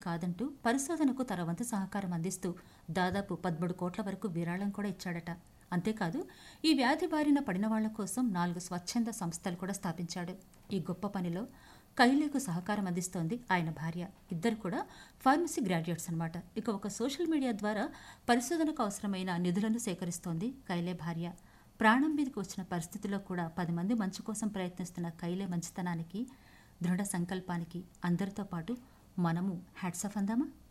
కాదంటూ పరిశోధనకు తన వంతు సహకారం అందిస్తూ దాదాపు పదమూడు కోట్ల వరకు విరాళం కూడా ఇచ్చాడట అంతేకాదు ఈ వ్యాధి బారిన పడిన వాళ్ల కోసం నాలుగు స్వచ్ఛంద సంస్థలు కూడా స్థాపించాడు ఈ గొప్ప పనిలో కైలేకు సహకారం అందిస్తోంది ఆయన భార్య ఇద్దరు కూడా ఫార్మసీ గ్రాడ్యుయేట్స్ అనమాట ఇక ఒక సోషల్ మీడియా ద్వారా పరిశోధనకు అవసరమైన నిధులను సేకరిస్తోంది కైలే భార్య ప్రాణం మీదకి వచ్చిన పరిస్థితిలో కూడా పది మంది మంచి కోసం ప్రయత్నిస్తున్న కైలే మంచితనానికి దృఢ సంకల్పానికి అందరితో పాటు మనము హ్యాట్సఫ్ అందామా